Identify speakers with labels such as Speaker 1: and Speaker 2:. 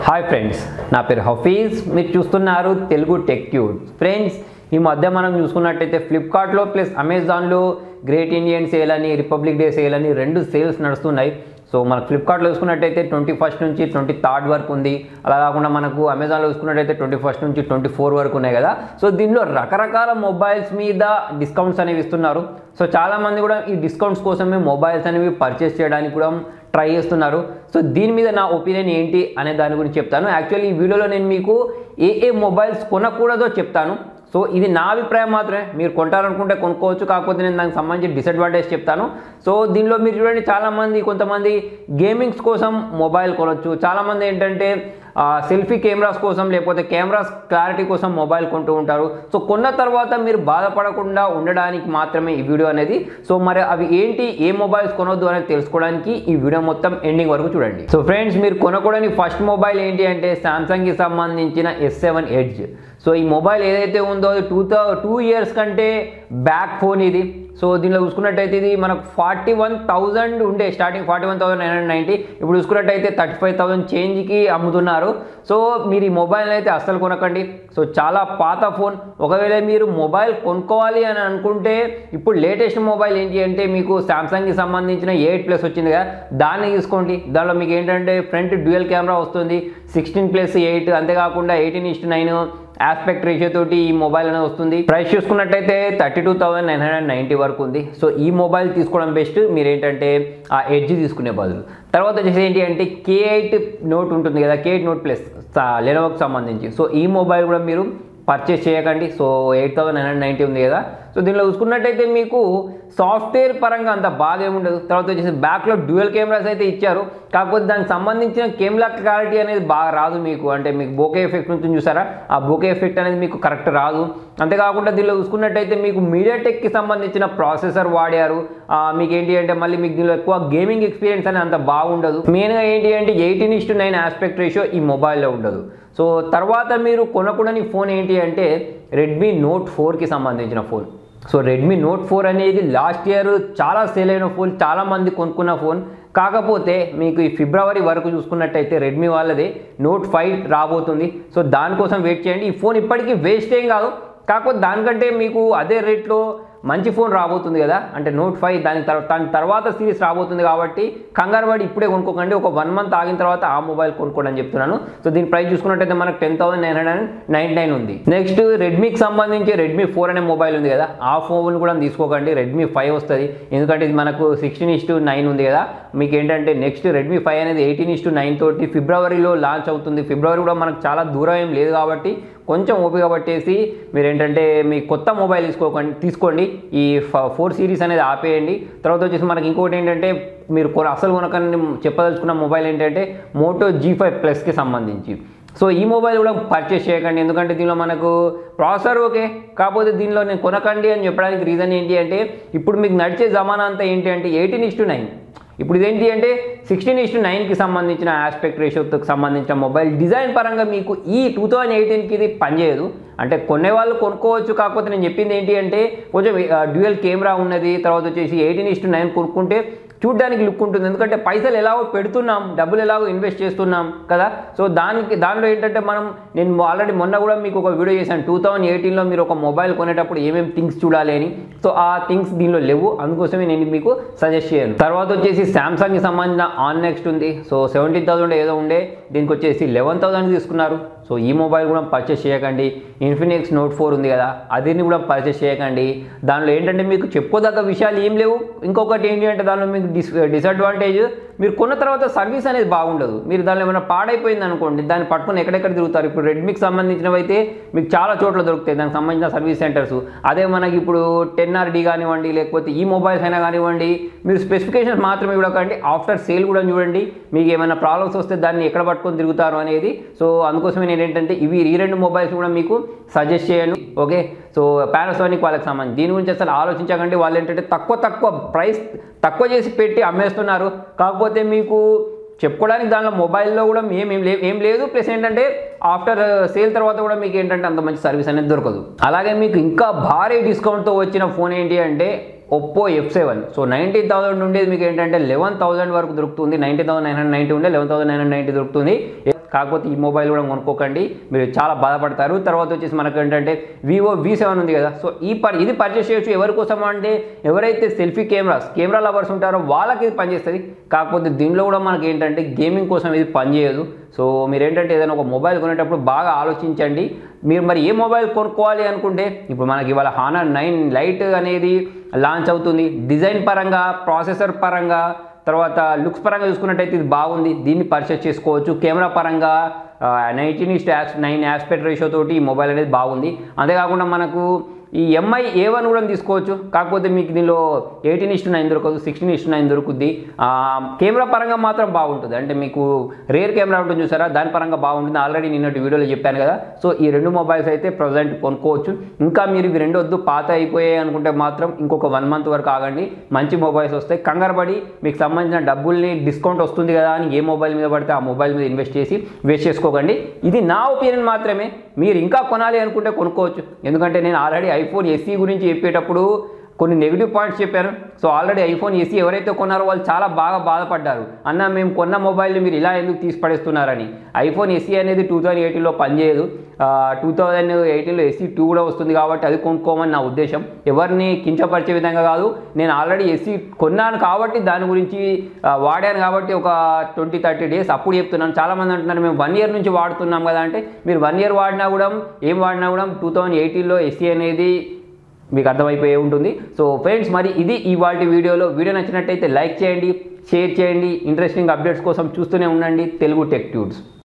Speaker 1: hi friends నా పేరు హఫీజ్ మీరు చూస్తున్నారు తెలుగు టెక్ ట్యూడ్ ఫ్రెండ్స్ ఈ మధ్య మనం చూసుకున్నట్టయితే ఫ్లిప్కార్ట్లో ప్లస్ అమెజాన్లో గ్రేట్ ఇండియన్ సేల్ అని రిపబ్లిక్ డే సేల్ అని రెండు సేల్స్ నడుస్తున్నాయి సో మనకు ఫ్లిప్కార్ట్లో చూసుకున్నట్టయితే ట్వంటీ ఫస్ట్ నుంచి ట్వంటీ థర్డ్ వరకు ఉంది అలా కాకుండా మనకు అమెజాన్లో చూసుకున్నట్టయితే ట్వంటీ ఫస్ట్ నుంచి ట్వంటీ ఫోర్ వరకు ఉన్నాయి కదా సో దీనిలో రకరకాల మొబైల్స్ మీద డిస్కౌంట్స్ అనేవి ఇస్తున్నారు సో చాలామంది కూడా ఈ డిస్కౌంట్స్ కోసమే మొబైల్స్ అనేవి పర్చేస్ చేయడానికి కూడా ట్రై చేస్తున్నారు సో దీని మీద నా ఒపీనియన్ ఏంటి అనే దాని గురించి చెప్తాను యాక్చువల్లీ ఈ వీడియోలో నేను మీకు ఏ ఏ మొబైల్స్ కొనకూడదో చెప్తాను సో ఇది నా అభిప్రాయం మాత్రమే మీరు కొంటారనుకుంటే కొనుక్కోవచ్చు కాకపోతే నేను దానికి సంబంధించి డిసడ్వాంటేజ్ చెప్తాను సో దీనిలో మీరు చూడండి చాలామంది కొంతమంది గేమింగ్స్ కోసం మొబైల్ కొనవచ్చు చాలామంది ఏంటంటే సెల్ఫీ కెమెరాస్ కోసం లేకపోతే కెమెరాస్ క్లారిటీ కోసం మొబైల్ కొంటూ ఉంటారు సో కొన్న తర్వాత మీరు బాధపడకుండా ఉండడానికి మాత్రమే ఈ వీడియో అనేది సో మరి అవి ఏంటి ఏ మొబైల్స్ కొనొద్దు అనేది తెలుసుకోవడానికి ఈ వీడియో మొత్తం ఎండింగ్ వరకు చూడండి సో ఫ్రెండ్స్ మీరు కొనకూడని ఫస్ట్ మొబైల్ ఏంటి అంటే సామ్సంగ్కి సంబంధించిన ఎస్ సెవెన్ ఎడ్జ్ సో ఈ మొబైల్ ఏదైతే ఉందో అది టూ థౌ టూ ఇయర్స్ కంటే బ్యాక్ ఫోన్ ఇది సో దీనిలో చూసుకున్నట్టయితే ఇది మనకు ఫార్టీ వన్ థౌజండ్ ఉండే starting forty one thousand nine hundred ninety ఇప్పుడు చూసుకున్నట్టయితే థర్టీ ఫైవ్ థౌసండ్ చేంజ్కి అమ్ముతున్నారు సో మీరు ఈ మొబైల్ అయితే అస్సలు కొనకండి సో చాలా పాత ఫోన్ ఒకవేళ మీరు మొబైల్ కొనుక్కోవాలి అని అనుకుంటే ఇప్పుడు లేటెస్ట్ మొబైల్ ఏంటి అంటే మీకు సామ్సంగ్కి సంబంధించిన ఎయిట్ ప్లస్ వచ్చింది కదా దాన్ని తీసుకోండి దానిలో మీకు ఏంటంటే ఫ్రంట్ డ్యూయల్ కెమెరా వస్తుంది సిక్స్టీన్ ప్లస్ ఎయిట్ అంతేకాకుండా eighteen is to nine aspect ratio తోటి ఈ మొబైల్ అనేది వస్తుంది ప్రైస్ చూసుకున్నట్టయితే thirty two thousand nine hundred ninety వరకు ఉంది సో ఈ మొబైల్ తీసుకోవడం బెస్ట్ మీరు ఏంటంటే ఆ ఎడ్జ్ తీసుకునే బదులు తర్వాత వచ్చేసి ఏంటి అంటే కే ఎయిట్ నోట్ ఉంటుంది కదా కే ఎయిట్ నోట్ ప్లస్ లెనోవాకి సంబంధించి సో ఈ మొబైల్ కూడా మీరు పర్చేస్ చేయకండి so eight thousand nine hundred ninety ఉంది కదా సో దీనిలో చూసుకున్నట్టయితే మీకు సాఫ్ట్వేర్ పరంగా అంత బాగా ఏముండదు తర్వాత వచ్చేసి బ్యాక్లో డ్యూయల్ కెమెరాస్ అయితే ఇచ్చారు కాకపోతే దానికి సంబంధించిన కెమెరా క్లారిటీ అనేది బాగా రాదు మీకు అంటే మీకు బోకే ఎఫెక్ట్ నుంచి చూసారా ఆ బోకే ఎఫెక్ట్ అనేది మీకు కరెక్ట్ రాదు అంతేకాకుండా దీనిలో చూసుకున్నట్టయితే మీకు మీడియాటెక్కి సంబంధించిన ప్రాసెసర్ వాడారు మీకు ఏంటి అంటే మళ్ళీ మీకు దీనిలో ఎక్కువ గేమింగ్ ఎక్స్పీరియన్స్ అనేది అంత బాగుండదు మెయిన్గా ఏంటి అంటే eighteen is to nine aspect ratio ఈ మొబైల్లో ఉండదు సో తర్వాత మీరు కొనకూడని ఫోన్ ఏంటి అంటే రెడ్మీ నోట్ ఫోర్కి సంబంధించిన phone so Redmi note four అనేది లాస్ట్ ఇయర్ చాలా సేల్ అయిన ఫోన్ చాలామంది కొనుక్కున్న ఫోన్ కాకపోతే మీకు ఈ ఫిబ్రవరి వరకు చూసుకున్నట్టయితే రెడ్మీ వాళ్ళది నోట్ ఫైవ్ రాబోతుంది సో దానికోసం వెయిట్ చేయండి ఈ ఫోన్ ఇప్పటికీ వేస్ట్ ఏం కాదు కాకపోతే దానికంటే మీకు అదే రేట్లో మంచి ఫోన్ రాబోతుంది కదా అంటే నోట్ ఫైవ్ దాని తర్వాత దాని తర్వాత సిరీస్ రాబోతుంది కాబట్టి కంగారు పడి ఇప్పుడే కొనుక్కోకండి ఒక వన్ మంత్ ఆగిన తర్వాత ఆ మొబైల్ కొనుక్కోండి అని చెప్తున్నాను సో దీని ప్రైస్ చూసుకున్నట్టయితే మనకు ten thousand nine hundred nine nine ఉంది నెక్స్ట్ రెడ్మీకి సంబంధించి రెడ్మీ ఫోర్ అనే మొబైల్ ఉంది కదా ఆ ఫోన్ కూడా తీసుకోకండి రెడ్మీ ఫైవ్ వస్తుంది ఎందుకంటే ఇది మనకు సిక్స్టీన్ ఇస్టు నైన్ ఉంది కదా మీకు ఏంటంటే నెక్స్ట్ రెడ్మీ ఫైవ్ అనేది ఎయిటీన్ ఇస్టు నైన్ తోటి ఫిబ్రవరిలో లాంచ్ అవుతుంది ఫిబ్రవరి కూడా మనకు చాలా దూరం ఏం లేదు కాబట్టి కొంచెం ఓపిక పట్టేసి మీరు ఏంటంటే మీ కొత్త మొబైల్ తీసుకోకండి తీసుకోండి ఈ ఫోర్ సిరీస్ అనేది ఆపేయండి తర్వాత వచ్చేసి మనకి ఇంకోటి ఏంటంటే మీరు కొన అసలు కొనకని చెప్పదలుచుకున్న మొబైల్ ఏంటంటే మోటో జీ ఫైవ్ ప్లస్కి సంబంధించి సో ఈ మొబైల్ కూడా పర్చేస్ చేయకండి ఎందుకంటే దీనిలో మనకు ప్రాసెసర్ ఓకే కాకపోతే దీనిలో నేను కొనకండి అని చెప్పడానికి రీజన్ ఏంటి అంటే ఇప్పుడు మీకు నడిచే జమానా అంతా ఏంటి అంటే ఎయిటీన్ ఇస్ టు నైన్ ఇప్పుడు ఇదేంటి అంటే సిక్స్టీన్ ఇస్ టు నైన్కి సంబంధించిన ఆస్పెక్ట్ రేషియోతో సంబంధించిన మొబైల్ డిజైన్ పరంగా మీకు ఈ టూ థౌజండ్ ఎయిటీన్కి ఇది పనిచేయదు అంటే కొనే వాళ్ళు కొనుక్కోవచ్చు కాకపోతే నేను చెప్పింది ఏంటి అంటే కొంచెం డ్యూయల్ కెమెరా ఉన్నది తర్వాత వచ్చేసి ఎయిటీన్ ఇస్ టు నైన్ కొనుక్కుంటే చూడ్డానికి లుక్ ఉంటుంది ఎందుకంటే పైసలు ఎలాగో పెడుతున్నాం డబ్బులు ఎలాగో ఇన్వెస్ట్ చేస్తున్నాం కదా సో దానికి దానిలో ఏంటంటే మనం నేను ఆల్రెడీ మొన్న కూడా మీకు ఒక వీడియో చేశాను టూ థౌజండ్ ఎయిటీన్లో మీరు ఒక మొబైల్ కొనేటప్పుడు ఏమేమి థింగ్స్ చూడాలి అని సో ఆ థింగ్స్ దీనిలో లేవు అందుకోసమే నేను మీకు సజెస్ట్ చేయను తర్వాత వచ్చేసి శాంసంగ్కి సంబంధించిన ఆన్ నెక్స్ట్ ఉంది సో సెవెంటీన్ థౌసండ్ ఏదో ఉండే దీనికి వచ్చేసి లెవెన్ థౌసండ్ తీసుకున్నారు సో ఈ మొబైల్ కూడా పర్చేస్ చేయకండి ఇన్ఫినిక్స్ నోట్ ఫోర్ ఉంది కదా అదిని కూడా పర్చేస్ చేయకండి దానిలో ఏంటంటే మీకు చెప్పుకోదగ్గ విషయాలు ఏం లేవు ఇంకొకటి ఏంటి అంటే దానిలో మీకు డిస్ డిసడ్వాంటేజ్ మీరు కొన్న తర్వాత సర్వీస్ అనేది బాగుండదు మీరు దానిలో ఏమైనా పాడైపోయింది అనుకోండి దాన్ని పట్టుకొని ఎక్కడెక్కడ తిరుగుతారు ఇప్పుడు రెడ్మీకి సంబంధించినవి అయితే మీకు చాలా చోట్ల దొరుకుతాయి దానికి సంబంధించిన సర్వీస్ సెంటర్స్ అదే మనకి ఇప్పుడు టెన్ ఆర్డీ కానివ్వండి లేకపోతే ఈ మొబైల్స్ అయినా కానివ్వండి మీరు స్పెసిఫికేషన్స్ మాత్రమే చూడకండి ఆఫ్టర్ సేల్ కూడా చూడండి మీకు ఏమైనా ప్రాబ్లమ్స్ వస్తే దాన్ని ఎక్కడ పట్టుకొని తిరుగుతారు అనేది సో అందుకోసమే నేను ఏంటంటే ఇవి ఈ రెండు మొబైల్స్ కూడా మీకు సజెస్ట్ చేయను ఓకే సో పానాసోనిక్ వాళ్ళకి సంబంధించి దీని గురించి అసలు ఆలోచించకండి వాళ్ళు ఏంటంటే తక్కువ తక్కువ ప్రైస్ తక్కువ చేసి పెట్టి అమ్మేస్తున్నారు కాకపోతే మీకు చెప్పుకోవడానికి దానిలో మొబైల్లో కూడా ఏం ఏం లే ఏం లేదు ప్లస్ ఏంటంటే ఆఫ్టర్ సేల్ తర్వాత కూడా మీకు ఏంటంటే అంత మంచి సర్వీస్ అనేది దొరకదు అలాగే మీకు ఇంకా భారీ డిస్కౌంట్తో వచ్చిన ఫోన్ ఏంటి అంటే Oppo F seven so ninety thousand ఉండేది మీకు ఏంటంటే లెవెన్ థౌసండ్ వరకు దొరుకుతుంది ninety thousand nine hundred ninety ఉండే eleven thousand nine hundred ninety దొరుకుతుంది కాకపోతే ఈ మొబైల్ కూడా కొనుక్కోకండి మీరు చాలా బాధపడతారు తర్వాత వచ్చేసి మనకు ఏంటంటే వివో వి సెవెన్ ఉంది కదా సో ఈ పర్ ఇది పర్చేస్ చేయొచ్చు ఎవరి కోసం అంటే ఎవరైతే సెల్ఫీ కెమెరాస్ కెమెరా లవర్స్ ఉంటారో వాళ్ళకి ఇది పనిచేస్తుంది కాకపోతే దీనిలో కూడా మనకి ఏంటంటే గేమింగ్ కోసం ఇది పనిచేయదు సో మీరు ఏంటంటే ఏదైనా ఒక మొబైల్ కొనేటప్పుడు బాగా ఆలోచించండి మీరు మరి ఏ మొబైల్ కొనుక్కోవాలి అనుకుంటే ఇప్పుడు మనకి ఇవాళ హానర్ నైన్ లైట్ అనేది లాంచ్ అవుతుంది డిజైన్ పరంగా ప్రాసెసర్ పరంగా తర్వాత లుక్స్ పరంగా చూసుకున్నట్టయితే ఇది బాగుంది దీన్ని పర్చేస్ చేసుకోవచ్చు కెమెరా పరంగా నైన్టీన్ ఇస్ట్ యాక్స్ నైన్ యాస్పెక్ట్ రేషియో తోటి ఈ మొబైల్ అనేది బాగుంది అంతేకాకుండా మనకు ఈ ఎంఐ ఏ వన్ కూడా తీసుకోవచ్చు కాకపోతే మీకు దీనిలో ఎయిటీన్ ఇస్టు నైన్ దొరకదు సిక్స్టీన్ ఇస్టు నైన్ దొరుకుద్ది ఆ, కెమెరా పరంగా మాత్రం బాగుంటుంది అంటే మీకు రేర్ కెమెరా ఉంటుంది చూసారా దాని పరంగా బాగుంటుంది ఆల్రెడీ నిన్నటి వీడియోలో చెప్పాను కదా సో ఈ రెండు మొబైల్స్ అయితే ప్రజెంట్ కొనుక్కోవచ్చు ఇంకా మీరు ఇవి రెండు వద్దు పాత అయిపోయాయి అనుకుంటే మాత్రం ఇంకొక వన్ మంత్ వరకు ఆగండి మంచి మొబైల్స్ వస్తాయి కంగారు పడి మీకు సంబంధించిన డబ్బుల్ని డిస్కౌంట్ వస్తుంది కదా అని ఏ మొబైల్ మీద పడితే ఆ మొబైల్ మీద ఇన్వెస్ట్ చేసి వేస్ట్ చేసుకోకండి ఇది నా ఒపీనియన్ మాత్రమే మీరు ఇంకా కొనాలి అనుకుంటే కొనుక్కోవచ్చు ఎందుకంటే నేను ఆల్రెడీ ఐఫోన్ ఎస్సీ గురించి చెప్పేటప్పుడు కొన్ని నెగిటివ్ పాయింట్స్ చెప్పాను సో ఆల్రెడీ ఐఫోన్ ఎస్సీ ఎవరైతే కొన్నారో వాళ్ళు చాలా బాగా బాధపడ్డారు అన్న మేము కొన్న మొబైల్ని మీరు ఇలా ఎందుకు తీసి పడేస్తున్నారని ఐఫోన్ ఎస్సీ అనేది టూ థౌజండ్ ఎయిటీన్లో పనిచేయదు టూ థౌజండ్ ఎయిటీన్లో ఎస్సీ టూ కూడా వస్తుంది కాబట్టి అది కొనుక్కోమని నా ఉద్దేశం ఎవరిని కించపరిచే విధంగా కాదు నేను ఆల్రెడీ ఎస్సీ కొన్నాను కాబట్టి దాని గురించి ఆ, వాడాను కాబట్టి ఒక ట్వంటీ థర్టీ డేస్ అప్పుడు చెప్తున్నాను చాలామంది అంటున్నారు మేము వన్ ఇయర్ నుంచి వాడుతున్నాం కదా అంటే మీరు వన్ ఇయర్ వాడినా కూడా ఏం వాడినా కూడా టూ థౌజండ్ ఎయిటీన్లో ఎస్సీ అనేది మీకు అర్థమైపోయే ఉంటుంది సో ఫ్రెండ్స్ మరి ఇది ఇవాళ వీడియోలో వీడియో నచ్చినట్టయితే లైక్ చేయండి షేర్ చేయండి ఇంట్రెస్టింగ్ అప్డేట్స్ కోసం చూస్తూనే ఉండండి తెలుగు టెక్ ట్యూడ్స్